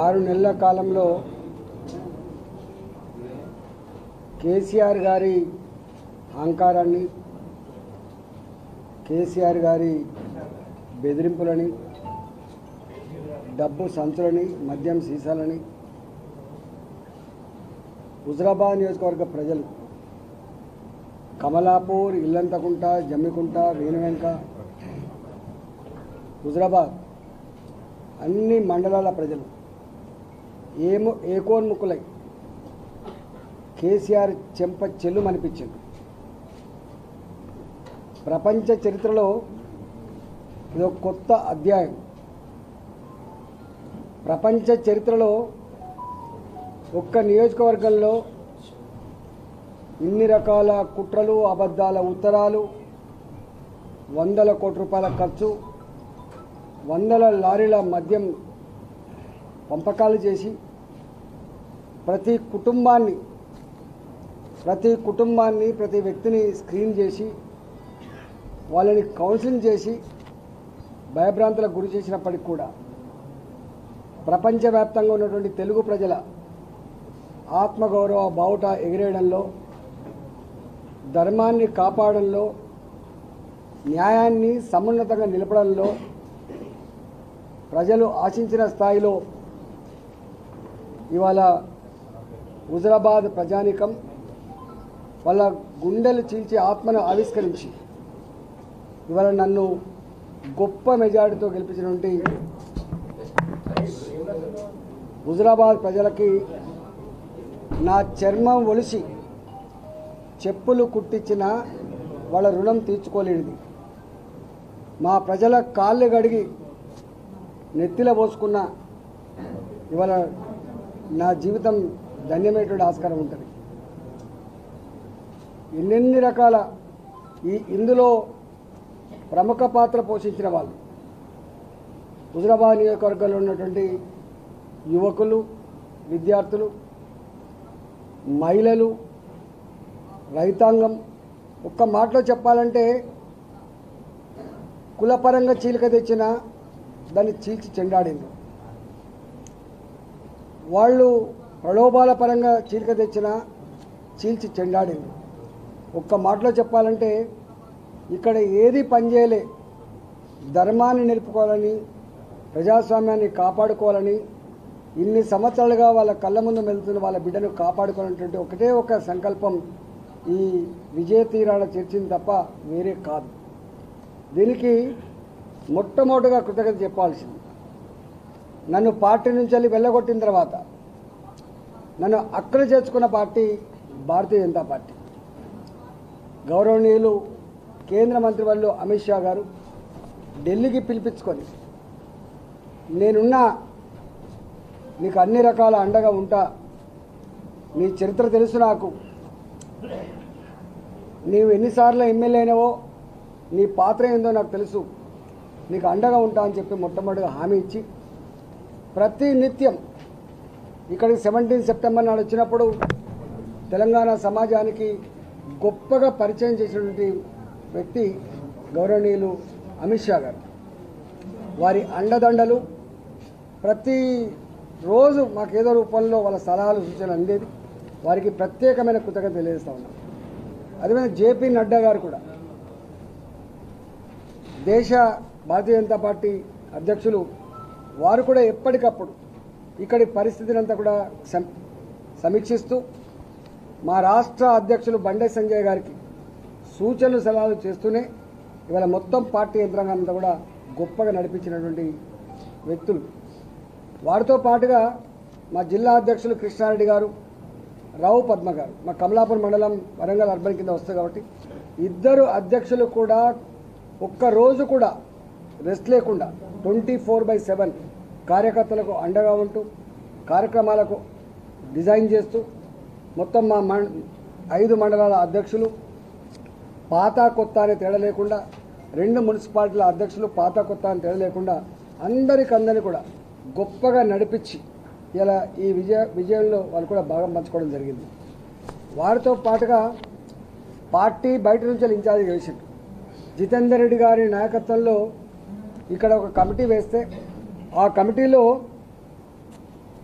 ఆరు నెలల కాలంలో కేసీఆర్ గారి అహంకారాన్ని కేసీఆర్ గారి బెదిరింపులని డబ్బు సంచులని మద్యం సీసాలని హుజరాబాద్ నియోజకవర్గ ప్రజలు కమలాపూర్ ఇల్లంతకుంట జమ్మికుంట వేణువెంక హుజరాబాద్ అన్ని మండలాల ప్రజలు ఏమో ఏకోన్ముఖులై కేసీఆర్ చెంప చెల్లు అనిపించింది ప్రపంచ చరిత్రలో ఇది ఒక కొత్త అధ్యాయం ప్రపంచ చరిత్రలో ఒక్క నియోజకవర్గంలో ఇన్ని రకాల కుట్రలు అబద్ధాల ఉత్తరాలు వందల కోట్ల రూపాయల ఖర్చు వందల లారీల మద్యం పంపకాలు చేసి ప్రతి కుటుంబాన్ని ప్రతి కుటుంబాన్ని ప్రతి వ్యక్తిని స్క్రీన్ చేసి వాళ్ళని కౌన్సిలింగ్ చేసి భయభ్రాంతులకు గురి చేసినప్పటికి కూడా ప్రపంచవ్యాప్తంగా ఉన్నటువంటి తెలుగు ప్రజల ఆత్మగౌరవ బావుట ఎగిరేయడంలో ధర్మాన్ని కాపాడంలో న్యాయాన్ని సమున్నతంగా నిలపడంలో ప్రజలు ఆశించిన స్థాయిలో ఇవాళ హుజరాబాద్ ప్రజానికం వాళ్ళ గుండెలు చీల్చి ఆత్మను ఆవిష్కరించి ఇవాళ నన్ను గొప్ప మెజారిటీతో గెలిపించినటువంటి హుజరాబాద్ ప్రజలకి నా చర్మం ఒలిసి చెప్పులు కుట్టించిన వాళ్ళ రుణం తీర్చుకోలేనిది మా ప్రజల కాళ్ళు గడిగి నెత్తిలో పోసుకున్న ఇవాళ నా జీవితం ధన్యమైనటువంటి ఆస్కారం ఉంటుంది ఎన్నెన్ని రకాల ఈ ఇందులో ప్రముఖ పాత్ర పోషించిన వాళ్ళు హుజరాబాద్ నియోజకవర్గంలో ఉన్నటువంటి యువకులు విద్యార్థులు మహిళలు రైతాంగం ఒక్క మాటలో చెప్పాలంటే కులపరంగా చీలిక తెచ్చిన దాన్ని చీల్చి చెండాడింది వాళ్ళు ప్రలోభాల పరంగా చీలిక తెచ్చిన చీల్చి చెండాడింది ఒక్క మాటలో చెప్పాలంటే ఇక్కడ ఏది పనిచేయలే ధర్మాన్ని నిలుపుకోవాలని ప్రజాస్వామ్యాన్ని కాపాడుకోవాలని ఇన్ని సంవత్సరాలుగా వాళ్ళ కళ్ళ ముందు మెలుతున్న వాళ్ళ బిడ్డను కాపాడుకోవాలనేటువంటి ఒకటే ఒక సంకల్పం ఈ విజయ తీరాల చేర్చింది తప్ప వేరే కాదు దీనికి మొట్టమొదటిగా కృతజ్ఞత చెప్పాల్సింది నన్ను పార్టీ నుంచి వెళ్ళి వెళ్ళగొట్టిన తర్వాత నన్ను అక్కడ చేర్చుకున్న పార్టీ భారతీయ జనతా పార్టీ గౌరవనీయులు కేంద్ర మంత్రి వాళ్ళు అమిత్ షా గారు ఢిల్లీకి పిలిపించుకొని నేనున్నా నీకు అన్ని రకాల అండగా ఉంటా నీ చరిత్ర తెలుసు నాకు నీవు ఎన్నిసార్లు ఎమ్మెల్యే అయినావో నీ పాత్ర ఏందో నాకు తెలుసు నీకు అండగా ఉంటా అని చెప్పి మొట్టమొదటిగా హామీ ఇచ్చి ప్రతి నిత్యం ఇక్కడికి సెవెంటీన్ సెప్టెంబర్ నాడు వచ్చినప్పుడు తెలంగాణ సమాజానికి గొప్పగా పరిచయం చేసినటువంటి వ్యక్తి గౌరవనీయులు అమిత్ షా గారు వారి అండదండలు ప్రతి రోజు మాకేదో రూపంలో వాళ్ళ సలహాలు సూచనలు అందేది వారికి ప్రత్యేకమైన కృతజ్ఞత తెలియజేస్తా ఉన్నాం అదేవిధంగా జేపీ నడ్డా గారు కూడా దేశ భారతీయ జనతా పార్టీ అధ్యక్షులు వారు కూడా ఎప్పటికప్పుడు ఇక్కడి పరిస్థితిని అంతా కూడా సం- సమీక్షిస్తూ మా రాష్ట్ర అధ్యక్షులు బండే సంజయ్ గారికి సూచనలు సలహాలు చేస్తూనే ఇవాళ మొత్తం పార్టీ యంత్రాంగాన్ని అంతా కూడా గొప్పగా నడిపించినటువంటి వ్యక్తులు వారితో పాటుగా మా జిల్లా అధ్యక్షులు కృష్ణారెడ్డి గారు రావు పద్మ గారు మా కమలాపురం మండలం వరంగల్ అర్బన్ కింద వస్తుంది కాబట్టి ఇద్దరు అధ్యక్షులు కూడా ఒక్క రోజు కూడా రెస్ట్ లేకుండా ట్వంటీ ఫోర్ బై సెవెన్ కార్యకర్తలకు అండగా ఉంటూ కార్యక్రమాలకు డిజైన్ చేస్తూ మొత్తం మా మం- ఐదు మండలాల అధ్యక్షులు పాత కొత్త అనే తేడా లేకుండా రెండు మున్సిపాలిటీల అధ్యక్షులు పాత కొత్త అని తేడా లేకుండా అందరికందరినీ కూడా గొప్పగా నడిపించి ఇలా ఈ విజయ విజయంలో వాళ్ళు కూడా భాగం పంచుకోవడం జరిగింది వారితో పాటుగా పార్టీ బయట నుంచి ఇన్ఛార్జ్ చేసిండు జితేందర్ రెడ్డి గారి నాయకత్వంలో ఇక్కడ ఒక కమిటీ వేస్తే ఆ కమిటీలో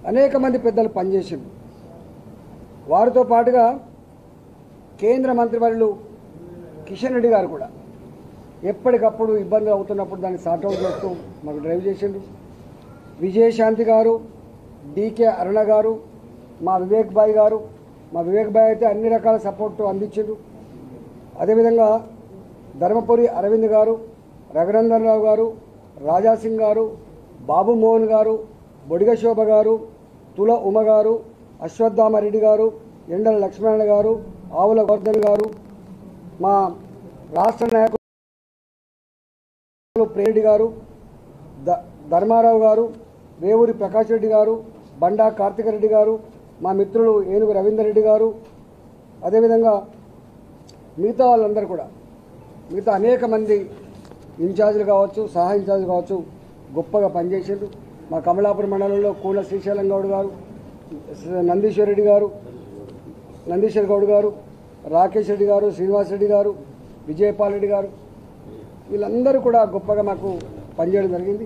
అనేక మంది పెద్దలు పనిచేసిండ్రు వారితో పాటుగా కేంద్ర మంత్రివర్యులు కిషన్ రెడ్డి గారు కూడా ఎప్పటికప్పుడు ఇబ్బందులు అవుతున్నప్పుడు దాన్ని సార్ట్అవుట్ చేస్తూ మాకు డ్రైవ్ చేసిండ్రు విజయశాంతి గారు డీకే అరుణ గారు మా వివేక్ బాయ్ గారు మా వివేక్ బాయ్ అయితే అన్ని రకాల సపోర్ట్ అందించిండ్రు అదేవిధంగా ధర్మపురి అరవింద్ గారు రఘునందన్ రావు గారు రాజాసింగ్ గారు బాబు మోహన్ గారు బొడిగ శోభ గారు తుల ఉమ గారు అశ్వత్థామరెడ్డి గారు ఎండల లక్ష్మణ గారు ఆవుల గోవర్ధన్ గారు మా రాష్ట్ర నాయకులు ప్రేరెడ్డి గారు ద ధర్మారావు గారు వేవూరి ప్రకాష్ రెడ్డి గారు బండా కార్తిక రెడ్డి గారు మా మిత్రులు ఏనుగు రవీందర్ రెడ్డి గారు అదేవిధంగా మిగతా వాళ్ళందరూ కూడా మిగతా అనేక మంది ఇన్ఛార్జీలు కావచ్చు సహాయ ఇన్ఛార్జీలు కావచ్చు గొప్పగా పనిచేసిండ్రు మా కమలాపురం మండలంలో కూల శ్రీశైలం గౌడ్ గారు నందీశ్వర్ రెడ్డి గారు నందీశ్వర్ గౌడ్ గారు రాకేష్ రెడ్డి గారు శ్రీనివాస్ రెడ్డి గారు విజయపాల్ రెడ్డి గారు వీళ్ళందరూ కూడా గొప్పగా మాకు పనిచేయడం జరిగింది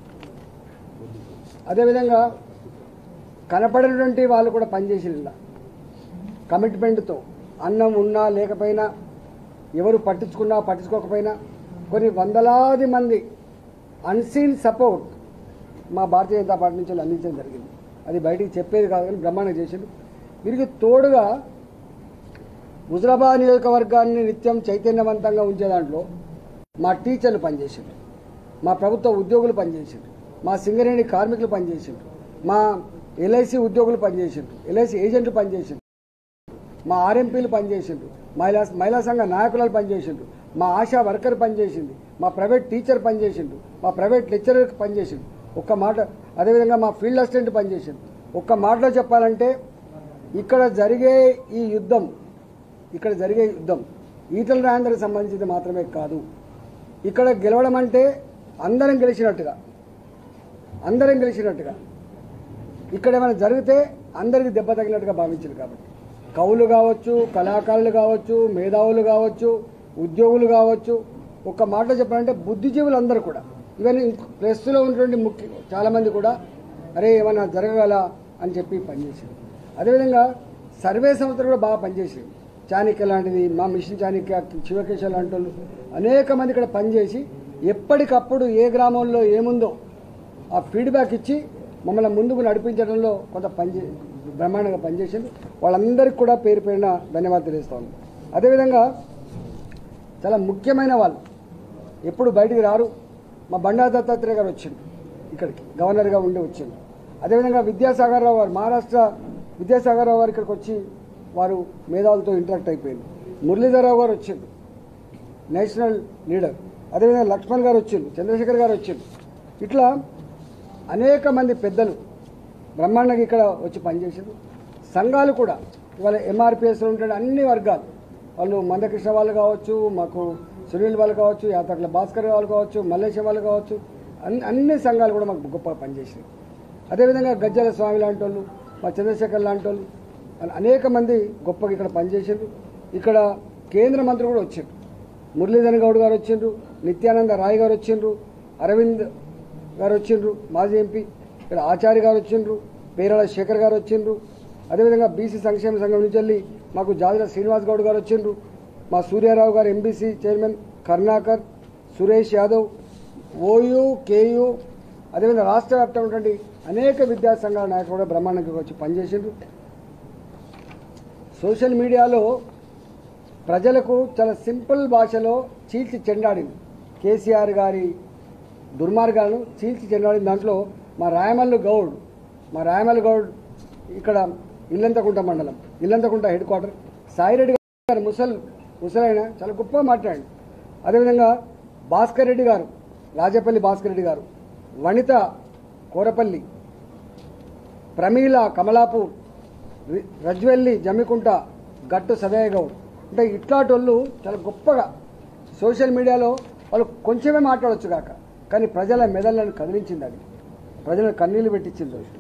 అదేవిధంగా కనపడినటువంటి వాళ్ళు కూడా పనిచేసిండ్రు ఇలా కమిట్మెంట్తో అన్నం ఉన్నా లేకపోయినా ఎవరు పట్టించుకున్నా పట్టించుకోకపోయినా కొన్ని వందలాది మంది అన్సీన్ సపోర్ట్ మా భారతీయ జనతా పార్టీ నుంచి వాళ్ళు అందించడం జరిగింది అది బయటికి చెప్పేది కాదు కానీ బ్రహ్మాండంగా చేసిండు వీరికి తోడుగా హుజరాబాద్ నియోజకవర్గాన్ని నిత్యం చైతన్యవంతంగా ఉంచే దాంట్లో మా టీచర్లు పనిచేసిండ్రు మా ప్రభుత్వ ఉద్యోగులు పనిచేసిండ్రు మా సింగరేణి కార్మికులు పనిచేసిండ్రు మా ఎల్ఐసి ఉద్యోగులు పనిచేసిండ్రు ఎల్ఐసి ఏజెంట్లు పనిచేసిండ్రు మా ఆర్ఎంపీలు పనిచేసిండ్రు మహిళా మహిళా సంఘ నాయకులు పనిచేసిండ్రు మా ఆశా వర్కర్ పనిచేసింది మా ప్రైవేట్ టీచర్ పనిచేసిండు మా ప్రైవేట్ లెక్చరర్ పనిచేసిండు ఒక్క మాట అదేవిధంగా మా ఫీల్డ్ అసిస్టెంట్ పనిచేసిండు ఒక్క మాటలో చెప్పాలంటే ఇక్కడ జరిగే ఈ యుద్ధం ఇక్కడ జరిగే యుద్ధం ఈటల రాజేందర్కి సంబంధించింది మాత్రమే కాదు ఇక్కడ గెలవడం అంటే అందరం గెలిచినట్టుగా అందరం గెలిచినట్టుగా ఇక్కడ ఏమైనా జరిగితే అందరికీ దెబ్బ తగినట్టుగా భావించారు కాబట్టి కవులు కావచ్చు కళాకారులు కావచ్చు మేధావులు కావచ్చు ఉద్యోగులు కావచ్చు ఒక మాటలో చెప్పాలంటే బుద్ధిజీవులు అందరూ కూడా ఈవెన్ ప్రెస్లో ఉన్నటువంటి ముఖ్య చాలామంది కూడా అరే ఏమైనా జరగగల అని చెప్పి పనిచేసారు అదేవిధంగా సర్వే సంస్థలు కూడా బాగా పనిచేసారు చాణక్య లాంటిది మా మిషన్ చాణక్య శివకేశ లాంటి వాళ్ళు అనేక మంది ఇక్కడ పనిచేసి ఎప్పటికప్పుడు ఏ గ్రామంలో ఏముందో ఆ ఫీడ్బ్యాక్ ఇచ్చి మమ్మల్ని ముందుకు నడిపించడంలో కొంత పనిచే బ్రహ్మాండంగా పనిచేసింది వాళ్ళందరికీ కూడా పేరు పేరున ధన్యవాదాలు తెలియస్తా ఉన్నాం అదేవిధంగా చాలా ముఖ్యమైన వాళ్ళు ఎప్పుడు బయటికి రారు మా బండా దత్తాత్రేయ గారు వచ్చిండు ఇక్కడికి గవర్నర్గా ఉండి వచ్చిండు అదేవిధంగా విద్యాసాగర్ రావు గారు మహారాష్ట్ర విద్యాసాగర్ రావు గారు ఇక్కడికి వచ్చి వారు మేధావులతో ఇంటరాక్ట్ అయిపోయింది మురళీధరరావు గారు వచ్చిండు నేషనల్ లీడర్ అదేవిధంగా లక్ష్మణ్ గారు వచ్చిండు చంద్రశేఖర్ గారు వచ్చిండు ఇట్లా అనేక మంది పెద్దలు బ్రహ్మాండంగా ఇక్కడ వచ్చి పనిచేసారు సంఘాలు కూడా ఇవాళ ఎంఆర్పిఎస్లో ఉంటే అన్ని వర్గాలు వాళ్ళు మందకృష్ణ వాళ్ళు కావచ్చు మాకు సునీల్ వాళ్ళు కావచ్చు యాతకుల భాస్కర్ వాళ్ళు కావచ్చు మల్లేశం వాళ్ళు కావచ్చు అన్ని అన్ని సంఘాలు కూడా మాకు గొప్పగా పనిచేసాయి అదేవిధంగా గజ్జల స్వామి లాంటి వాళ్ళు మా చంద్రశేఖర్ లాంటి వాళ్ళు అలా అనేక మంది గొప్పగా ఇక్కడ పనిచేసారు ఇక్కడ కేంద్ర మంత్రి కూడా వచ్చారు మురళీధర్ గౌడ్ గారు వచ్చిండ్రు నిత్యానంద రాయ్ గారు వచ్చిండ్రు అరవింద్ గారు వచ్చిండ్రు మాజీ ఎంపీ ఇక్కడ ఆచార్య గారు వచ్చిండ్రు పేరాల శేఖర్ గారు వచ్చిండ్రు అదేవిధంగా బీసీ సంక్షేమ సంఘం నుంచి వెళ్ళి మాకు జాజుల శ్రీనివాస్ గౌడ్ గారు వచ్చిండ్రు మా సూర్యారావు గారు MBC chairman Karunakar Suresh Yadav OU KU అదేవిధంగా రాష్ట్ర వ్యాప్తంగా ఉన్నటువంటి అనేక విద్యా సంఘాల నాయకులు కూడా బ్రహ్మాండంగా వచ్చి పనిచేసిండ్రు సోషల్ మీడియాలో ప్రజలకు చాలా సింపుల్ భాషలో చీల్చి చెండాడింది కేసీఆర్ గారి దుర్మార్గాలను చీల్చి చెండాడిన దాంట్లో మా రాయమల్లు గౌడ్ మా రాయమల్లు గౌడ్ ఇక్కడ ఇల్లంతకుంట మండలం ఇల్లంతకుంట హెడ్ క్వార్టర్ సాయిరెడ్డి గారు ముసల్ ముసలైన చాలా గొప్పగా మాట్లాడండి అదేవిధంగా భాస్కర్ రెడ్డి గారు రాజపల్లి భాస్కర్ రెడ్డి గారు వనిత కోరపల్లి ప్రమీల కమలాపూర్ రి- రజ్వెల్లి జమ్మికుంట గట్టు సదయ్య గౌడ్ అంటే ఇట్లాంటి వాళ్ళు చాలా గొప్పగా సోషల్ మీడియాలో వాళ్ళు కొంచెమే మాట్లాడొచ్చు కాక కానీ ప్రజల మెదళ్లను కదిలించింది అది ప్రజలను కన్నీళ్లు పెట్టించింది అది.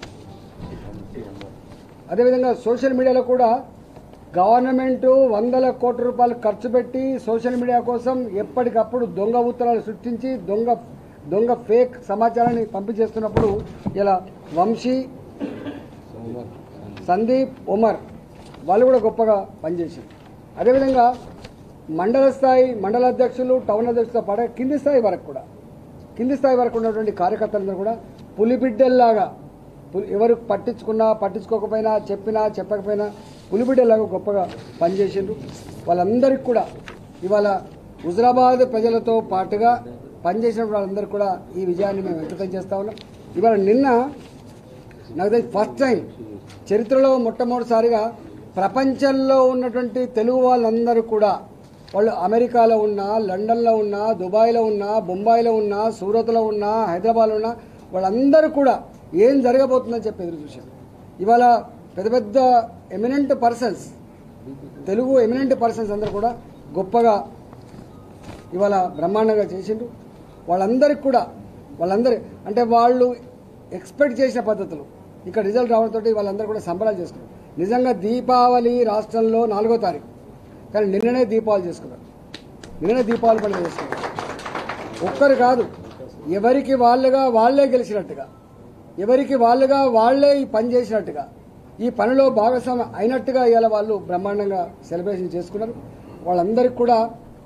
అదేవిధంగా సోషల్ మీడియాలో కూడా గవర్నమెంట్ వందల కోట్ల రూపాయలు ఖర్చు పెట్టి సోషల్ మీడియా కోసం ఎప్పటికప్పుడు దొంగ ఉత్తరాలు సృష్టించి దొంగ దొంగ ఫేక్ సమాచారాన్ని పంపించేస్తున్నప్పుడు ఇలా వంశీ సందీప్ ఉమర్ వాళ్ళు కూడా గొప్పగా పనిచేశారు అదేవిధంగా మండల స్థాయి మండల అధ్యక్షులు టౌన్ అధ్యక్షులతో పాటు కింది స్థాయి వరకు కూడా కింది స్థాయి వరకు ఉన్నటువంటి కార్యకర్తలందరూ కూడా పులిబిడ్డల్లాగా పులి- ఎవరు పట్టించుకున్నా పట్టించుకోకపోయినా చెప్పినా చెప్పకపోయినా పులిబిడ్డల్లాగా గొప్పగా పనిచేసిండ్రు వాళ్ళందరికీ కూడా ఇవాళ హుజరాబాద్ ప్రజలతో పాటుగా పనిచేసిన వాళ్ళందరికీ కూడా ఈ విజయాన్ని మేము వ్యక్తం చేస్తా ఉన్నాం ఇవాళ నిన్న నాకు తెలిసి ఫస్ట్ టైం చరిత్రలో మొట్టమొదటిసారిగా ప్రపంచంలో ఉన్నటువంటి తెలుగు వాళ్ళందరూ కూడా వాళ్ళు అమెరికాలో ఉన్నా లండన్లో ఉన్నా దుబాయ్లో ఉన్నా బొంబాయిలో ఉన్నా సూరత్లో ఉన్నా హైదరాబాద్లో ఉన్నా వాళ్ళందరూ కూడా ఏం జరగబోతుందని చెప్పి ఎదురు చూశారు ఇవాళ పెద్ద పెద్ద eminent persons Telugu eminent persons అందరూ కూడా గొప్పగా ఇవాళ బ్రహ్మాండంగా చేసిండ్రు వాళ్ళందరికీ కూడా వాళ్ళందరి అంటే వాళ్ళు ఎక్స్పెక్ట్ చేసిన పద్ధతులు ఇక్కడ రిజల్ట్ రావడంతో వాళ్ళందరూ కూడా సంబరాలు చేసుకున్నారు నిజంగా దీపావళి రాష్ట్రంలో నాలుగో తారీఖు కానీ నిన్ననే దీపావళి చేసుకున్నారు నిన్ననే దీపావళి పండుగ చేసుకున్నారు ఒక్కరు కాదు ఎవరికి వాళ్ళుగా వాళ్ళే గెలిచినట్టుగా ఎవరికి వాళ్ళుగా వాళ్ళే ఈ పని చేసినట్టుగా ఈ పనిలో భాగస్వామ్యం అయినట్టుగా ఇవాళ వాళ్ళు బ్రహ్మాండంగా సెలబ్రేషన్ చేసుకున్నారు వాళ్ళందరికీ కూడా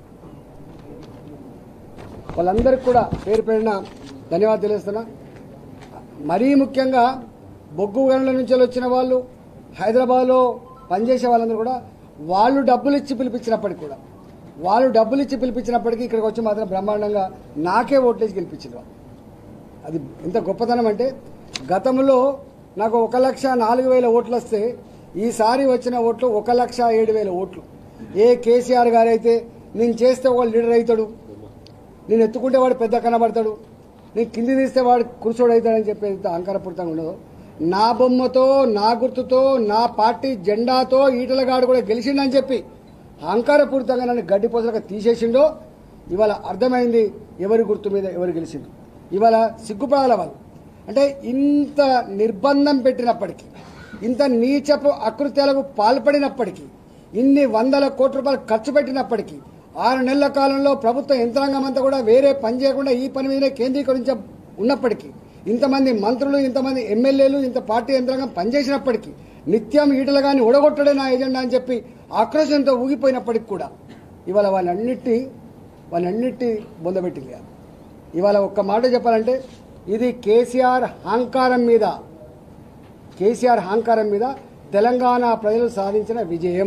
వాళ్ళందరికీ కూడా పేరు పేరున ధన్యవాదాలు తెలియస్తున్నా మరీ ముఖ్యంగా బొగ్గు గనుల నుంచి వచ్చిన వాళ్ళు హైదరాబాద్లో పనిచేసే వాళ్ళందరూ కూడా వాళ్ళు డబ్బులు ఇచ్చి పిలిపించినప్పటికీ కూడా వాళ్ళు డబ్బులు ఇచ్చి పిలిపించినప్పటికీ ఇక్కడికి వచ్చి మాత్రం బ్రహ్మాండంగా నాకే ఓట్లేసి గెలిపించారు వాళ్ళు. అది ఎంత గొప్పతనం అంటే గతంలో నాకు ఒక లక్ష నాలుగు వేల ఓట్లు వస్తే ఈసారి వచ్చిన ఓట్లు ఒక లక్ష ఏడు వేల ఓట్లు ఏ కేసీఆర్ గారైతే నేను చేస్తే ఒక లీడర్ అవుతాడు నేను ఎత్తుకుంటే వాడు పెద్ద కనబడతాడు నేను కింది తీస్తే వాడు కురుసోడు అవుతాడని చెప్పేది ఎంత అహంకారపూరితంగా ఉండదు నా బొమ్మతో నా గుర్తుతో నా పార్టీ జెండాతో ఈటలగాడు కూడా గెలిచిండని చెప్పి అహంకారపూరితంగా నన్ను గడ్డిపోసలుగా తీసేసిండో ఇవాళ అర్థమైంది ఎవరి గుర్తు మీద ఎవరు గెలిచిండు ఇవాళ సిగ్గుపడాల వాళ్ళు అంటే ఇంత నిర్బంధం పెట్టినప్పటికీ ఇంత నీచపు అకృత్యాలకు పాల్పడినప్పటికీ ఇన్ని వందల కోట్ల రూపాయలు ఖర్చు పెట్టినప్పటికీ ఆరు నెలల కాలంలో ప్రభుత్వ యంత్రాంగం అంతా కూడా వేరే పని చేయకుండా ఈ పని మీదనే కేంద్రీకరించ ఉన్నప్పటికీ ఇంతమంది మంత్రులు ఇంతమంది ఎమ్మెల్యేలు ఇంత పార్టీ యంత్రాంగం పనిచేసినప్పటికీ నిత్యం ఈటలు కానీ ఒడగొట్టడే నా ఎజెండా అని చెప్పి ఆక్రోశంతో ఊగిపోయినప్పటికి కూడా ఇవాళ వాళ్ళన్నిటి వాళ్ళన్నిటి బొందబెట్టింది ఇవాళ ఒక్క మాట చెప్పాలంటే ఇది కేసీఆర్ అహంకారం మీద కేసీఆర్ అహంకారం మీద తెలంగాణ ప్రజలు సాధించిన విజయం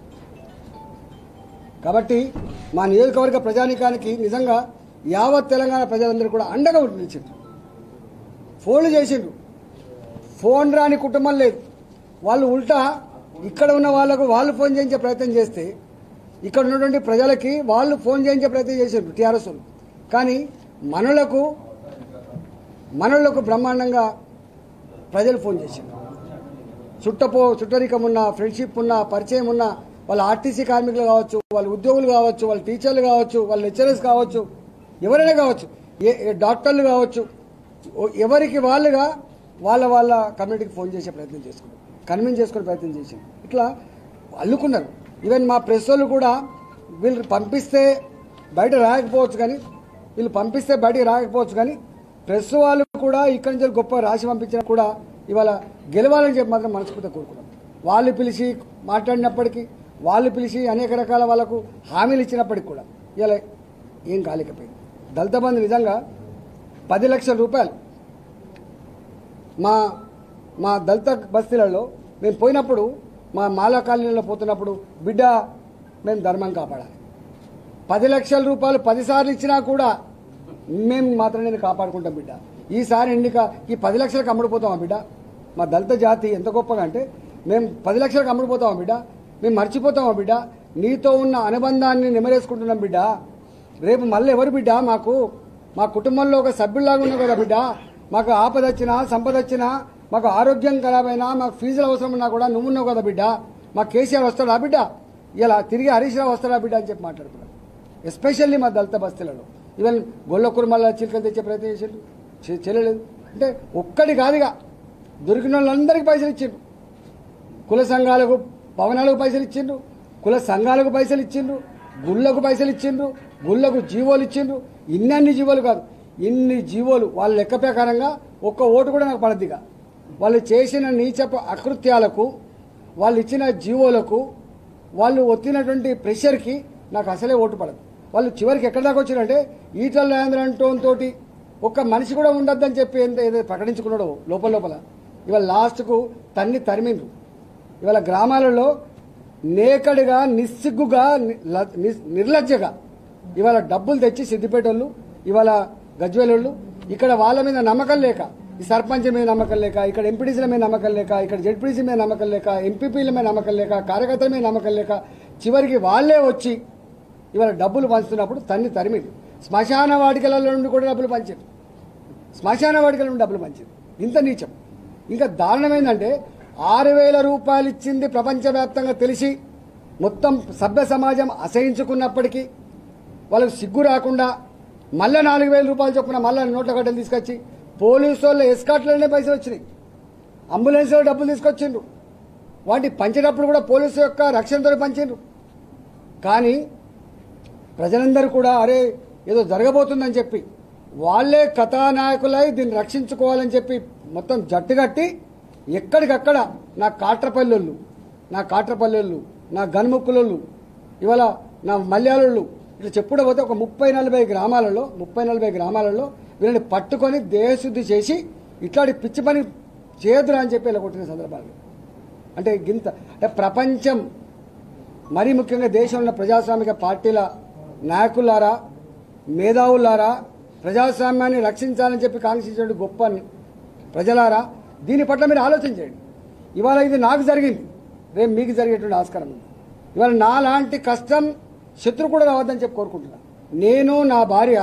కాబట్టి మా నియోజకవర్గ ప్రజానికానికి నిజంగా యావత్ తెలంగాణ ప్రజలందరూ కూడా అండగా నిలిచిండ్రు ఫోన్లు చేసిండ్రు ఫోన్ రాని కుటుంబం లేదు వాళ్ళు ఉల్టా ఇక్కడ ఉన్న వాళ్ళకు వాళ్ళు ఫోన్ చేయించే ప్రయత్నం చేస్తే ఇక్కడ ఉన్నటువంటి ప్రజలకి వాళ్ళు ఫోన్ చేయించే ప్రయత్నం చేసిండ్రు టీఆర్ఎస్ వాళ్ళు కానీ మనలకు మనలకు బ్రహ్మాండంగా ప్రజలు ఫోన్ చేసిండ్రు చుట్టపో చుట్టరికం ఉన్న ఫ్రెండ్షిప్ ఉన్న పరిచయం ఉన్న వాళ్ళ ఆర్టీసీ కార్మికులు కావచ్చు వాళ్ళ ఉద్యోగులు కావచ్చు వాళ్ళ టీచర్లు కావచ్చు వాళ్ళ లెక్చరర్స్ కావచ్చు ఎవరైనా కావచ్చు ఏ ఏ డాక్టర్లు కావచ్చు ఓ- ఎవరికి వాళ్ళుగా వాళ్ళ వాళ్ళ కమ్యూనిటీకి ఫోన్ చేసే ప్రయత్నం చేసుకున్నారు కన్విన్స్ చేసుకునే ప్రయత్నం చేసింది ఇట్లా అల్లుకున్నారు ఈవెన్ మా ప్రెస్ వాళ్ళు కూడా వీళ్ళు పంపిస్తే బయట రాకపోవచ్చు కానీ వీళ్ళు పంపిస్తే బయటికి రాకపోవచ్చు కానీ ప్రెస్ వాళ్ళు కూడా ఇక్కడి నుంచి గొప్ప రాసి పంపించినా కూడా ఇవాళ గెలవాలని చెప్పి మాత్రం మనస్ఫూర్తిగా కోరుకున్నాం వాళ్ళు పిలిచి మాట్లాడినప్పటికీ వాళ్ళు పిలిచి అనేక రకాల వాళ్ళకు హామీలు ఇచ్చినప్పటికి కూడా ఇలా ఏం కాలేకపోయింది దళిత బంధు నిజంగా పది లక్షల రూపాయలు మా మా దళిత బస్తీలలో మేము పోయినప్పుడు మా మాలా కాలనీలో పోతున్నప్పుడు బిడ్డ మేము ధర్మం కాపాడాలి పది లక్షల రూపాయలు పదిసార్లు ఇచ్చినా కూడా మేము మాత్రం నేను కాపాడుకుంటాం బిడ్డ ఈసారి ఎన్నిక ఈ పది లక్షలకు అమ్ముడుపోతామా బిడ్డ మా దళిత జాతి ఎంత గొప్పగా అంటే మేము పది లక్షలకు అమ్ముడుపోతామా బిడ్డ మేము మర్చిపోతామా బిడ్డ నీతో ఉన్న అనుబంధాన్ని నెమరేసుకుంటున్నాం బిడ్డ రేపు మళ్ళీ ఎవరు బిడ్డ మాకు మా కుటుంబంలో ఒక సభ్యుల్లాగా ఉన్నావు కదా బిడ్డ మాకు ఆపద వచ్చినా సంపద వచ్చినా మాకు ఆరోగ్యం ఖరాబైనా మాకు ఫీజులు అవసరం ఉన్నా కూడా నువ్వు ఉన్నావు కదా బిడ్డ మా కేసీఆర్ వస్తాడా బిడ్డ ఇలా తిరిగి హరీష్ రావు వస్తాడా బిడ్డ అని చెప్పి మాట్లాడుకున్నాం ఎస్పెషల్లీ మా దళిత బస్తీలలో ఈవెన్ గొల్ల కుర్మల చిలుకలు తెచ్చే ప్రయత్నం చేసిండు చే- చేయలేదు అంటే ఒక్కడి కాదుగా దొరికిన వాళ్ళందరికీ పైసలు ఇచ్చిండు కుల సంఘాలకు భవనాలకు పైసలు ఇచ్చిండ్రు కుల సంఘాలకు పైసలు ఇచ్చిండ్రు గుళ్ళకు పైసలు ఇచ్చిండ్రు గుళ్ళకు జీవోలు ఇచ్చిండ్రు ఇన్ని అన్ని జీవోలు కాదు ఇన్ని జీవోలు వాళ్ళ లెక్క ప్రకారంగా ఒక్క ఓటు కూడా నాకు పడద్దిగా వాళ్ళు చేసిన నీచపు అకృత్యాలకు వాళ్ళు ఇచ్చిన జీవోలకు వాళ్ళు ఒత్తినటువంటి ప్రెషర్కి నాకు అసలే ఓటు పడదు వాళ్ళు చివరికి ఎక్కడి దాకా వచ్చారంటే ఈటల రాజేంద్ర అంటోన్ తోటి ఒక్క మనిషి కూడా ఉండొద్దని చెప్పి ఎంత ఏదో ప్రకటించుకున్నాడో లోపల లోపల ఇవాళ లాస్ట్కు తన్ని తరిమిండ్రు ఇవాళ గ్రామాలలో నేకడుగా నిస్సిగ్గుగా ని- ల- ని- నిర్లజ్జగా ఇవాళ డబ్బులు తెచ్చి సిద్దిపేట వాళ్ళు ఇవాళ గజ్వేల్ వాళ్ళు ఇక్కడ వాళ్ళ మీద నమ్మకం లేక ఈ సర్పంచ్ మీద నమ్మకం లేక ఇక్కడ ఎంపీడీసీల మీద నమ్మకం లేక ఇక్కడ జెడ్పీడీసీ మీద నమ్మకం లేక ఎంపీపీల మీద నమ్మకం లేక కార్యకర్తల మీద నమ్మకం లేక చివరికి వాళ్ళే వచ్చి ఇవాళ డబ్బులు పంచుతున్నప్పుడు తన్ని తరిమింది శ్మశాన వాటికల నుండి కూడా డబ్బులు పంచారు శ్మశాన వాటికల నుండి డబ్బులు పంచారు ఇంత నీచం ఇంకా దారుణమైందంటే ఆరు వేల రూపాయలు ఇచ్చింది ప్రపంచవ్యాప్తంగా తెలిసి మొత్తం సభ్య సమాజం అసహించుకున్నప్పటికీ వాళ్ళకు సిగ్గు రాకుండా మళ్ళీ నాలుగు వేల రూపాయలు చొప్పున మళ్ళీ నోట్ల గడ్డలు తీసుకొచ్చి పోలీసు వాళ్ళ ఎస్కాట్లనే పైసలు వచ్చినాయి అంబులెన్స్లో డబ్బులు తీసుకొచ్చిండ్రు వాటి పంచేటప్పుడు కూడా పోలీసు యొక్క రక్షణతో పంచిండ్రు కానీ ప్రజలందరూ కూడా అరే ఏదో జరగబోతుందని చెప్పి వాళ్ళే కథానాయకులై దీన్ని రక్షించుకోవాలని చెప్పి మొత్తం జట్టుగట్టి ఎక్కడికక్కడ నా కాట్రపల్లెళ్ళు నా కాట్రపల్లెళ్ళు నా గన్ముక్కులోళ్ళు ఇవాళ నా మల్యాలోళ్ళు ఇట్లా చెప్పుడ పోతే ఒక ముప్పై నలభై గ్రామాలలో ముప్పై నలభై గ్రామాలలో వీళ్ళని పట్టుకొని దేహశుద్ధి చేసి ఇట్లాంటి పిచ్చి పని చేయొద్దురా అని చెప్పి ఇలా కొట్టిన సందర్భాలు అంటే గింత అంటే ప్రపంచం మరీ ముఖ్యంగా దేశంలో ఉన్న ప్రజాస్వామిక పార్టీల నాయకులారా మేధావులారా ప్రజాస్వామ్యాన్ని రక్షించాలని చెప్పి కాంక్షించే గొప్ప ప్రజలారా దీని పట్ల మీరు ఆలోచించండి ఇవాళ ఇది నాకు జరిగింది రేపు మీకు జరిగేటువంటి ఆస్కారం ఉంది ఇవాళ నాలాంటి కష్టం శత్రు కూడా రావద్దని చెప్పి కోరుకుంటున్నా నేను నా భార్య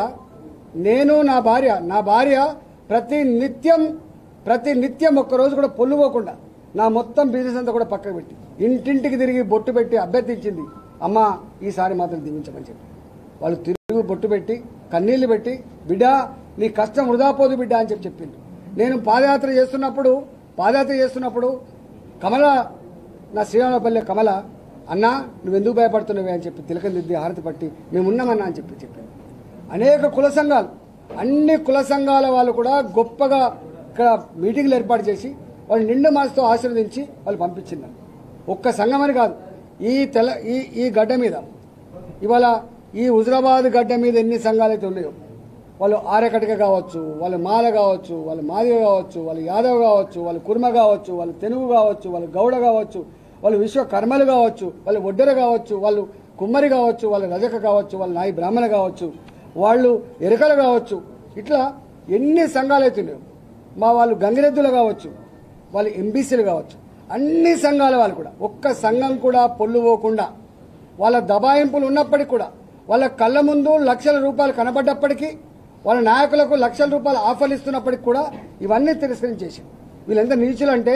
నేను నా భార్య నా భార్య ప్రతి నిత్యం ప్రతి నిత్యం ఒక్కరోజు కూడా పొల్లుపోకుండా నా మొత్తం బిజినెస్ అంతా కూడా పక్కకు పెట్టి ఇంటింటికి తిరిగి బొట్టు పెట్టి అభ్యర్థించింది అమ్మ ఈసారి మాత్రం దీవించమని చెప్పి వాళ్ళు తిరుగు బొట్టు పెట్టి కన్నీళ్లు పెట్టి బిడ్డ నీ కష్టం వృధా పోదు బిడ్డ అని చెప్పి చెప్పింది నేను పాదయాత్ర చేస్తున్నప్పుడు పాదయాత్ర చేస్తున్నప్పుడు కమల నా శ్రీరామపల్లె కమల అన్నా నువ్వెందుకు భయపడుతున్నావే అని చెప్పి తిలకం దిద్ది హారతి పట్టి మేమున్నామన్నా అని చెప్పి చెప్పాను అనేక కుల సంఘాలు అన్ని కుల సంఘాల వాళ్ళు కూడా గొప్పగా ఇక్కడ మీటింగ్లు ఏర్పాటు చేసి వాళ్ళు నిండు మనసుతో ఆశీర్వదించి వాళ్ళు పంపించినారు ఒక్క సంఘం అని కాదు ఈ తెల ఈ ఈ గడ్డ మీద ఇవాళ ఈ హుజరాబాద్ గడ్డ మీద ఎన్ని సంఘాలు అయితే ఉన్నాయో వాళ్ళు ఆరకటిక కావచ్చు వాళ్ళు మాల కావచ్చు వాళ్ళు మాదిగ కావచ్చు వాళ్ళు యాదవ్ కావచ్చు వాళ్ళు కుర్మ కావచ్చు వాళ్ళు తెనుగు కావచ్చు వాళ్ళు గౌడ కావచ్చు వాళ్ళు విశ్వకర్మలు కావచ్చు వాళ్ళు ఒడ్డెర కావచ్చు వాళ్ళు కుమ్మరి కావచ్చు వాళ్ళు రజక కావచ్చు వాళ్ళు నాయి బ్రాహ్మణ కావచ్చు వాళ్ళు ఎరకలు కావచ్చు ఇట్లా ఎన్ని సంఘాలు అయితే ఉన్నాయో మా వాళ్ళు గంగిరెద్దులు కావచ్చు వాళ్ళు ఎంబీసీలు కావచ్చు అన్ని సంఘాల వాళ్ళు కూడా ఒక్క సంఘం కూడా పొల్లుపోకుండా వాళ్ళ దబాయింపులు ఉన్నప్పటికీ కూడా వాళ్ళ కళ్ళ ముందు లక్షల రూపాయలు కనబడ్డప్పటికీ వాళ్ళ నాయకులకు లక్షల రూపాయలు ఆఫర్లు ఇస్తున్నప్పటికీ కూడా ఇవన్నీ తిరస్కరించేసి వీళ్ళెంత నీచులు అంటే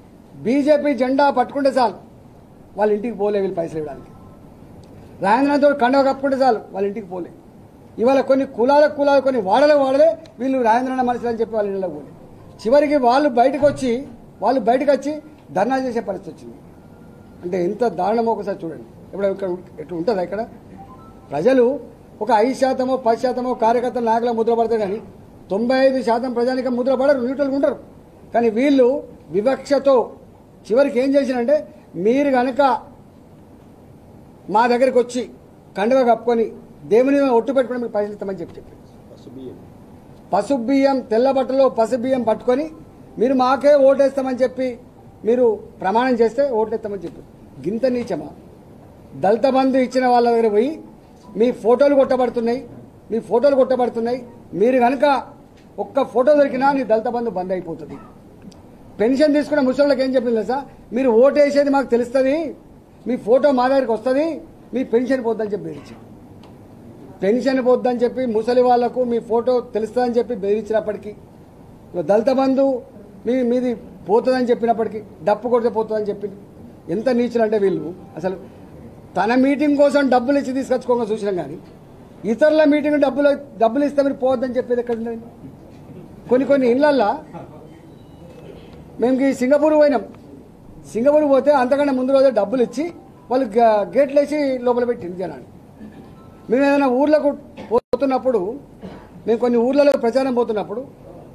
బీజేపీ జెండా పట్టుకుంటే చాలు వాళ్ళ ఇంటికి పోలే వీళ్ళు పైసలు ఇవ్వడానికి రాజేంద్రనాథ్ కండవ కప్పుకుంటే చాలు వాళ్ళ ఇంటికి పోలే ఇవాళ కొన్ని కులాల కులాలు కొన్ని వాడలే వాడలే వీళ్ళు రాజేంద్రనాథ్ మనుషులు అని చెప్పి వాళ్ళ ఇళ్ళకి పోలే చివరికి వాళ్ళు బయటకు వచ్చి వాళ్ళు బయటకు వచ్చి ధర్నా చేసే పరిస్థితి వచ్చింది అంటే ఎంత దారుణమో ఒకసారి చూడండి ఇప్పుడు ఇక్కడ ఎట్లా ఉంటుందా ఇక్కడ ప్రజలు ఒక ఐదు శాతమో పది శాతమో కార్యకర్తల నాయకుల ముద్ర పడతారు కానీ తొంభై ఐదు శాతం ప్రజానిక ముద్ర పడరు న్యూట్రల్గా ఉంటారు కానీ వీళ్ళు వివక్షతో చివరికి ఏం చేసినంటే మీరు కనుక మా దగ్గరికి వచ్చి కండువ కప్పుకొని దేవుని మీద ఒట్టు పెట్టుకుని మీకు పైసలు ఇస్తామని చెప్పి చెప్పి పసుపు బియ్యం తెల్ల బట్టలో పసుపు బియ్యం పట్టుకొని మీరు మాకే ఓటేస్తామని చెప్పి మీరు ప్రమాణం చేస్తే ఓటేస్తామని చెప్పి గింత నీచమా దళిత బంధు ఇచ్చిన వాళ్ళ దగ్గర పోయి మీ ఫోటోలు కొట్టబడుతున్నాయి మీ ఫోటోలు కొట్టబడుతున్నాయి మీరు కనుక ఒక్క ఫోటో దొరికినా నీ దళిత బంధు బంద్ అయిపోతుంది పెన్షన్ తీసుకున్న ముసలికి ఏం చెప్పింది తెలుసా మీరు ఓటేసేది మాకు తెలుస్తుంది మీ ఫోటో మా దగ్గరికి వస్తుంది మీ పెన్షన్ పోద్దని చెప్పి బెదిరించారు పెన్షన్ పోద్దని చెప్పి ముసలి వాళ్లకు మీ ఫోటో తెలుస్తుందని చెప్పి బెదిరించినప్పటికీ ఇక దళిత బంధు మీ మీది పోతుందని చెప్పినప్పటికీ డప్పు కొడితే పోతుందని చెప్పింది ఎంత నీచులు అంటే వీళ్ళు అసలు తన మీటింగ్ కోసం డబ్బులు ఇచ్చి తీసుకొచ్చుకోగా చూసినాం కానీ ఇతరుల మీటింగ్ డబ్బులు డబ్బులు ఇస్తే మీరు పోవద్దని చెప్పేది ఎక్కడ ఉన్నది కొన్ని కొన్ని ఇళ్ళల్లో మేము ఈ సింగపూర్ పోయినాం సింగపూర్ పోతే అంతకన్నా ముందు రోజే డబ్బులు ఇచ్చి వాళ్ళు గా- గేట్లు వేసి లోపల పెట్టింది జనాన్ని మేము ఏదైనా ఊర్లకు పోతున్నప్పుడు మేము కొన్ని ఊర్లలో ప్రచారం పోతున్నప్పుడు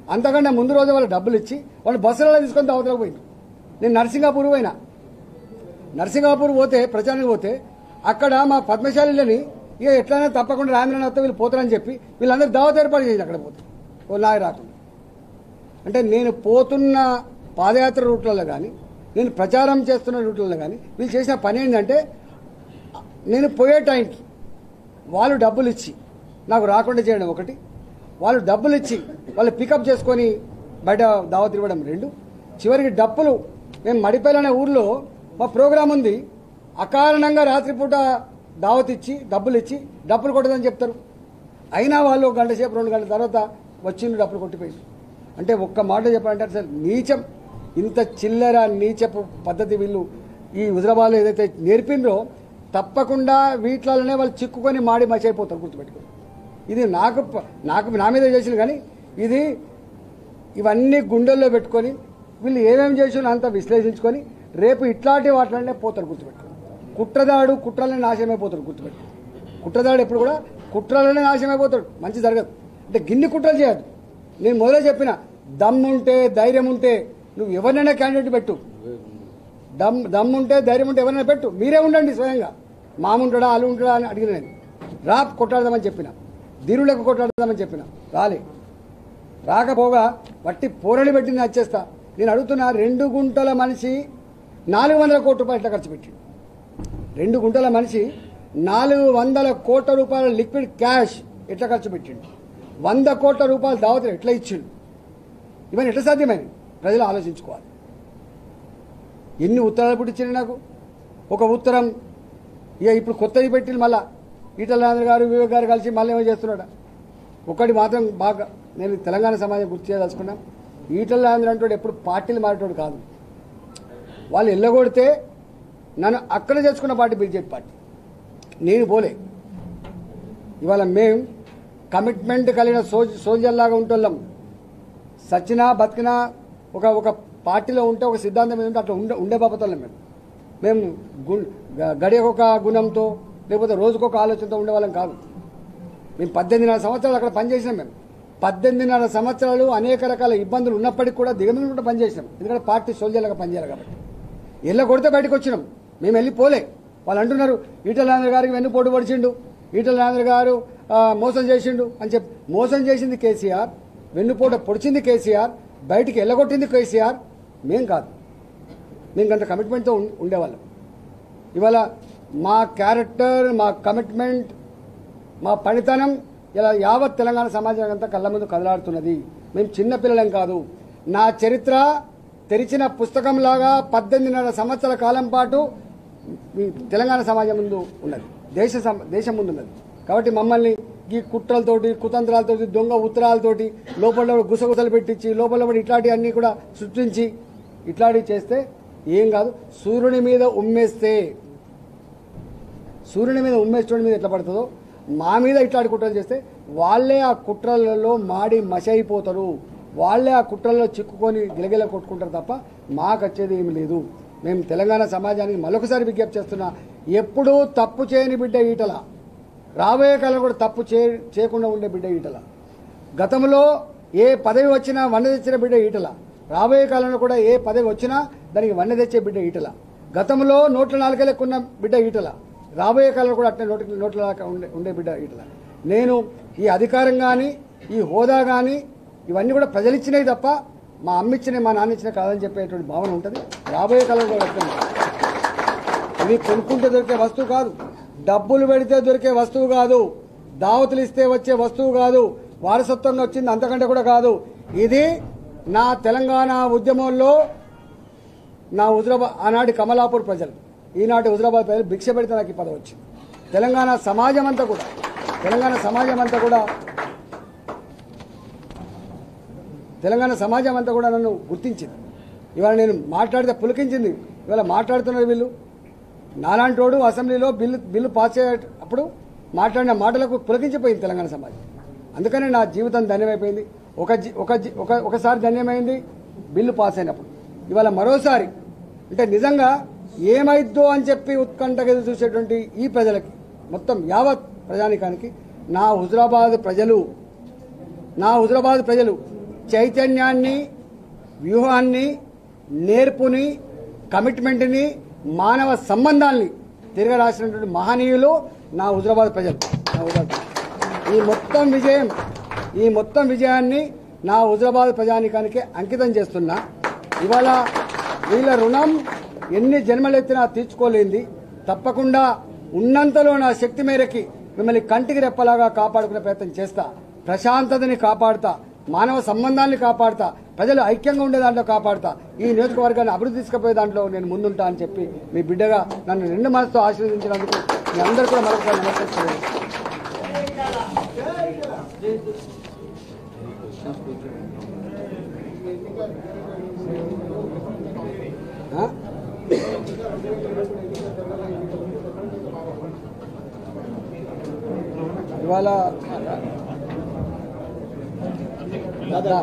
అంతకంటే ముందు రోజు వాళ్ళు డబ్బులు ఇచ్చి వాళ్ళు బస్సులలో తీసుకొని అవతలకు పోయింది నేను నరసింగాపూర్ పోయినా నరసింగాపూర్ పోతే ప్రచారానికి పోతే అక్కడ మా పద్మశాలిలని ఇక ఎట్లయినా తప్పకుండా రామీణ వస్తే వీళ్ళు పోతారని చెప్పి వీళ్ళందరూ దావత్ ఏర్పాటు చేసి అక్కడ పోతే ఓ నాయ రాకుండా అంటే నేను పోతున్న పాదయాత్ర రూట్లలో కానీ నేను ప్రచారం చేస్తున్న రూట్లలో కానీ వీళ్ళు చేసిన పని ఏంటంటే నేను పోయే టైంకి వాళ్ళు డబ్బులు ఇచ్చి నాకు రాకుండా చేయడం ఒకటి వాళ్ళు డబ్బులు ఇచ్చి వాళ్ళు పికప్ చేసుకొని బయట దావత్ ఇవ్వడం రెండు చివరికి డబ్బులు మేము మడిపల్లి అనే ఊర్లో మా ప్రోగ్రాం ఉంది అకారణంగా రాత్రిపూట దావత్ ఇచ్చి డబ్బులు ఇచ్చి డబ్బులు కొట్టదని చెప్తారు అయినా వాళ్ళు ఒక గంట సేపు రెండు గంటల తర్వాత వచ్చిండు డబ్బులు కొట్టిపోయింది అంటే ఒక్క మాట చెప్పాలంటే అసలు నీచం ఇంత చిల్లర నీచపు పద్ధతి వీళ్ళు ఈ హుజరాబాద్లో ఏదైతే నేర్పిండ్రో తప్పకుండా వీటిలోనే వాళ్ళు చిక్కుకొని మాడి మచైపోతారు గుర్తుపెట్టుకో ఇది నాకు ప- నాకు నా మీద చేసిన కానీ ఇది ఇవన్నీ గుండెల్లో పెట్టుకొని వీళ్ళు ఏమేమి చేసినా అంత విశ్లేషించుకొని రేపు ఇట్లాంటి వాటిలోనే పోతారు గుర్తుపెట్టుకో కుట్రదాడు కుట్రలనే నాశనమైపోతాడు గుర్తుపెట్టుకో కుట్రదాడు ఎప్పుడు కూడా కుట్రలనే నాశనమైపోతాడు మంచి జరగదు అంటే గిన్ని కుట్రలు చేయదు నేను మొదలే చెప్పిన దమ్ముంటే ధైర్యం ఉంటే నువ్వు ఎవరినైనా క్యాండిడేట్ పెట్టు దమ్ దమ్ముంటే ధైర్యం ఉంటే ఎవరైనా పెట్టు మీరే ఉండండి స్వయంగా మాముంటాడా అల్లు ఉంటాడా అని అడిగిన నేను రా కొట్లాడదామని చెప్పిన దీనులకు కొట్లాడదామని చెప్పిన రాలే రాకపోగా వట్టి పోరడి పెట్టి నేను వచ్చేస్తా నేను అడుగుతున్నా రెండు గుంటల మనిషి నాలుగు వందల కోట్ల రూపాయలు ఎట్లా ఖర్చు పెట్టి రెండు గుంటల మనిషి నాలుగు వందల కోట్ల రూపాయల లిక్విడ్ క్యాష్ ఎట్లా ఖర్చు పెట్టిండు వంద కోట్ల రూపాయలు దావతలు ఎట్లా ఇచ్చిండు ఇవన్నీ ఎట్లా సాధ్యమైనవి ప్రజలు ఆలోచించుకోవాలి ఎన్ని ఉత్తరాలు పుట్టించారు నాకు ఒక ఉత్తరం ఇక ఇప్పుడు కొత్తది పెట్టింది మళ్ళా ఈటల రాజేంద్ర గారు వివేక్ గారు కలిసి మళ్ళీ ఏమో చేస్తున్నాడు ఒకటి మాత్రం బాగా నేను తెలంగాణ సమాజం గుర్తు చేయదలుచుకున్నా ఈటల రాజేంద్ర అంటాడు ఎప్పుడు పార్టీలు మారేటోడు కాదు వాళ్ళు ఎల్లగొడితే నన్ను అక్కడ చేసుకున్న పార్టీ బీజేపీ పార్టీ నేను పోలే ఇవాళ మేము కమిట్మెంట్ కలిగిన సోల్ సోల్జర్లాగా ఉంటున్నాం సచ్చినా బతికినా ఒక ఒక పార్టీలో ఉంటే ఒక సిద్ధాంతం మీద ఉంటే అట్లా ఉండే ఉండే బాపతోళ్ళం మేము మేము గు- గ- గడియకొక గుణంతో లేకపోతే రోజుకొక ఆలోచనతో ఉండేవాళ్ళం కాదు మేము పద్దెనిమిదిన్నర సంవత్సరాలు అక్కడ పనిచేసినాం మేము పద్దెనిమిదిన్నర సంవత్సరాలు అనేక రకాల ఇబ్బందులు ఉన్నప్పటికీ కూడా దిగమింగుంటే పనిచేసినాం ఎందుకంటే పార్టీ సోల్జర్లుగా పనిచేయాలి కాబట్టి ఎల్ల కొడితే బయటకు వచ్చినాం మేము వెళ్ళి పోలే వాళ్ళు అంటున్నారు ఈటల రాజేంద్ర గారికి వెన్ను పోటు పడిచిండు ఈటల రాజేంద్ర గారు ఆ, మోసం చేసిండు అని చెప్పి మోసం చేసింది కేసీఆర్ వెన్నుపోట పొడిచింది కేసీఆర్ బయటికి వెళ్ళగొట్టింది కేసీఆర్ మేం కాదు మేము అంత కమిట్మెంట్తో ఉం- ఉండేవాళ్ళం ఇవాళ మా క్యారెక్టర్ మా కమిట్మెంట్ మా పనితనం ఇలా యావత్ తెలంగాణ సమాజం అంతా కళ్ళ ముందు కదలాడుతున్నది మేము చిన్న పిల్లలం కాదు నా చరిత్ర తెరిచిన పుస్తకంలాగా పద్దెనిమిదిన్నర సంవత్సరాల కాలం పాటు ఈ తెలంగాణ సమాజం ముందు ఉన్నది దేశ సమ- దేశం ముందు ఉన్నది కాబట్టి మమ్మల్ని ఈ కుట్రలతోటి కుతంత్రాలతోటి దొంగ ఉత్తరాలతోటి లోపల గుసగుసలు పెట్టించి లోపల పడి ఇట్లాంటి అన్ని కూడా సృష్టించి ఇట్లాంటివి చేస్తే ఏం కాదు సూర్యుని మీద ఉమ్మేస్తే సూర్యుని మీద ఉమ్మేశ్వరుడి మీద ఎట్లా పడుతుందో మా మీద ఇట్లాంటి కుట్రలు చేస్తే వాళ్ళే ఆ కుట్రలలో మాడి మసైపోతారు వాళ్ళే ఆ కుట్రల్లో చిక్కుకొని గిలగిల కొట్టుకుంటారు తప్ప మాకు వచ్చేది ఏమి లేదు మేము తెలంగాణ సమాజానికి మరొకసారి విజ్ఞప్తి చేస్తున్నా ఎప్పుడూ తప్పు చేయని బిడ్డ ఈటల రాబోయే కాలం కూడా తప్పు చే చేయకుండా ఉండే బిడ్డ ఈటల గతంలో ఏ పదవి వచ్చినా వన్న తెచ్చిన బిడ్డ ఈటల రాబోయే కాలంలో కూడా ఏ పదవి వచ్చినా దానికి వన్న తెచ్చే బిడ్డ ఈటల గతంలో నోట్ల నాలుక లెక్కున్న బిడ్డ ఈటల రాబోయే కాలంలో కూడా అట్లే నోటి నోట్ల నాలుక ఉండే ఉండే బిడ్డ ఈటల నేను ఈ అధికారం కానీ ఈ హోదా కానీ ఇవన్నీ కూడా ప్రజలు ఇచ్చినవి తప్ప మా అమ్మ ఇచ్చినవి మా నాన్న ఇచ్చినవి కాదని చెప్పేటువంటి భావన ఉంటుంది రాబోయే కాలంలో కూడా అట్లే ఉంటుంది. ఇది కొనుక్కుంటే దొరికే వస్తువు కాదు డబ్బులు పెడితే దొరికే వస్తువు కాదు దావతులు ఇస్తే వచ్చే వస్తువు కాదు వారసత్వంగా వచ్చింది అంతకంటే కూడా కాదు ఇది నా తెలంగాణ ఉద్యమంలో నా హుజరాబాద్ ఆనాటి కమలాపూర్ ప్రజలు ఈనాటి హుజరాబాద్ ప్రజలు భిక్ష పెడితే నాకు ఈ పదవి వచ్చింది తెలంగాణ సమాజం అంతా కూడా తెలంగాణ సమాజం అంతా కూడా తెలంగాణ సమాజం అంతా కూడా నన్ను గుర్తించింది ఇవాళ నేను మాట్లాడితే పులికించింది ఇవాళ మాట్లాడుతున్నారు వీళ్ళు నాలాంటి వాడు అసెంబ్లీలో బిల్లు బిల్లు పాస్ అయ్యేటప్పుడు మాట్లాడిన మాటలకు పులకించిపోయింది తెలంగాణ సమాజం అందుకనే నా జీవితం ధన్యమైపోయింది ఒక జీ- ఒక జీ- ఒక ఒకసారి ధన్యమైంది బిల్లు పాస్ అయినప్పుడు ఇవాళ మరోసారి అంటే నిజంగా ఏమైద్దో అని చెప్పి ఉత్కంఠగా ఎదురు చూసేటువంటి ఈ ప్రజలకి మొత్తం యావత్ ప్రజానికానికి నా హుజరాబాద్ ప్రజలు నా హుజరాబాద్ ప్రజలు చైతన్యాన్ని వ్యూహాన్ని నేర్పుని కమిట్మెంట్ని మానవ సంబంధాల్ని తిరగరాసినటువంటి మహనీయులు నా హుజరాబాద్ ప్రజలు నా హుజరాబాద్ ప్రజలు. ఈ మొత్తం విజయం ఈ మొత్తం విజయాన్ని నా హుజరాబాద్ ప్రజానికానికి అంకితం చేస్తున్నా ఇవాళ వీళ్ళ రుణం ఎన్ని జన్మలెత్తినా తీర్చుకోలేంది తప్పకుండా ఉన్నంతలో నా శక్తి మేరకి మిమ్మల్ని కంటికి రెప్పలాగా కాపాడుకునే ప్రయత్నం చేస్తా ప్రశాంతతని కాపాడుతా మానవ సంబంధాన్ని కాపాడుతా ప్రజలు ఐక్యంగా ఉండే దాంట్లో కాపాడుతా ఈ నియోజకవర్గాన్ని అభివృద్ధి తీసుకుపోయే దాంట్లో నేను ముందుంటా అని చెప్పి మీ బిడ్డగా నన్ను రెండు మనసుతో ఆశీర్వదించినందుకు మీ అందరూ కూడా మరొకసారి నమస్కరిస్తున్నాను ఆ? ఇవాళ రా.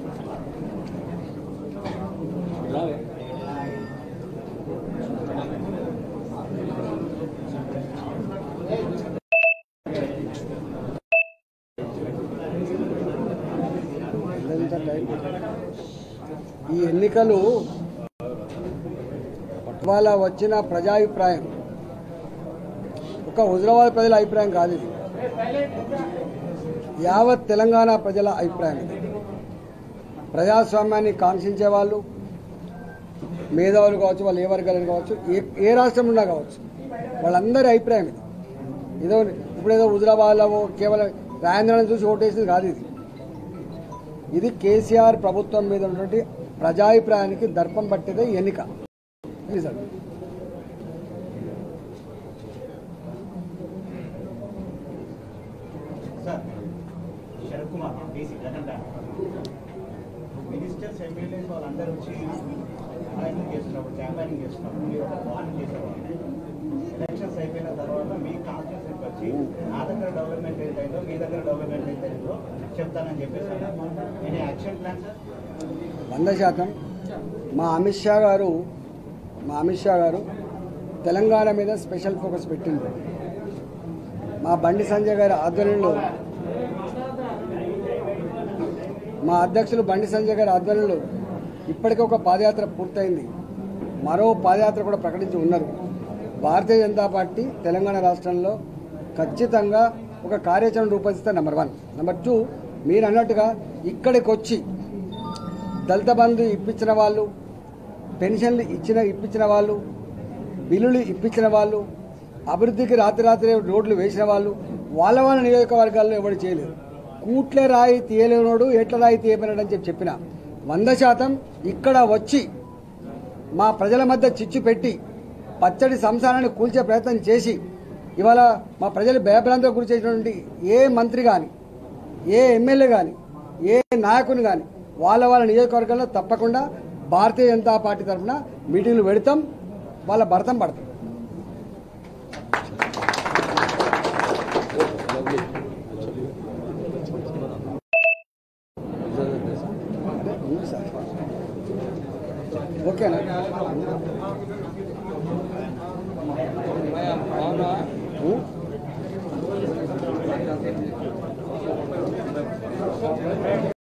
ఎంత టైం? ఈ ఎన్నికలు ఇవాళ వచ్చిన ప్రజాభిప్రాయం ఒక హుజరాబాద్ ప్రజల అభిప్రాయం కాదు ఇది యావత్ తెలంగాణ ప్రజల అభిప్రాయం ఇది ప్రజాస్వామ్యాన్ని కాంక్షించే వాళ్ళు మేధావులు కావచ్చు వాళ్ళు ఏ వర్గాలు కావచ్చు ఏ ఏ రాష్ట్రం ఉన్నా కావచ్చు వాళ్ళందరి అభిప్రాయం ఇది ఏదో ఇప్పుడు ఏదో హుజరాబాద్లో కేవలం రాజేంద్రాన్ని చూసి ఓటేసింది కాదు ఇది ఇది కేసీఆర్ ప్రభుత్వం మీద ఉన్నటువంటి ప్రజాభిప్రాయానికి దర్పం పట్టేదే ఈ ఎన్నిక result sir Sarath Kumar DC Jagan ministers MLAs వాళ్ళందరూ వచ్చి ప్రయత్నం చేస్తున్నప్పుడు క్యాంపెయినింగ్ చేస్తున్నప్పుడు మీరు ఒక వార్నింగ్ చేసేవాళ్ళు ఎలక్షన్స్ అయిపోయిన తర్వాత మీ కాన్స్టిట్యూన్సీకి వచ్చి నా దగ్గర డెవలప్మెంట్ ఏంటైందో మీ దగ్గర డెవలప్మెంట్ ఏంటైందో చెప్తానని చెప్పేసి నేను యాక్షన్ ప్లాన్ సార్ వంద శాతం మా అమిత్ షా గారు మా అమిత్ షా గారు తెలంగాణ మీద స్పెషల్ ఫోకస్ పెట్టింది మా బండి సంజయ్ గారి ఆధ్వర్యంలో మా అధ్యక్షులు బండి సంజయ్ గారి ఆధ్వర్యంలో ఇప్పటికే ఒక పాదయాత్ర పూర్తయింది మరో పాదయాత్ర కూడా ప్రకటించి ఉన్నారు భారతీయ జనతా పార్టీ తెలంగాణ రాష్ట్రంలో ఖచ్చితంగా ఒక కార్యాచరణ రూపొందిస్తే నెంబర్ వన్ నెంబర్ టూ మీరు అన్నట్టుగా ఇక్కడికి వచ్చి దళిత బంధు ఇప్పించిన వాళ్ళు పెన్షన్లు ఇచ్చిన ఇప్పించిన వాళ్ళు బిల్లులు ఇప్పించిన వాళ్ళు అభివృద్ధికి రాత్రి రాత్రి రోడ్లు వేసిన వాళ్ళు వాళ్ళ వాళ్ళ నియోజకవర్గాల్లో ఎవరు చేయలేదు కూట్లే రాయి తీయలేనోడు ఎట్ల రాయి తీయబడినాడు అని చెప్పి చెప్పిన వంద శాతం ఇక్కడ వచ్చి మా ప్రజల మధ్య చిచ్చు పెట్టి పచ్చడి సంసారాన్ని కూల్చే ప్రయత్నం చేసి ఇవాళ మా ప్రజలు భయభ్రాంతికి గురి చేసినటువంటి ఏ మంత్రి కానీ ఏ ఎమ్మెల్యే కానీ ఏ నాయకుని కానీ వాళ్ళ వాళ్ళ నియోజకవర్గంలో తప్పకుండా భారతీయ జనతా పార్టీ తరఫున మీటింగ్లు పెడతాం వాళ్ళ భరతం పడతాం ఉంది సార్. ఓకేనా ఉం?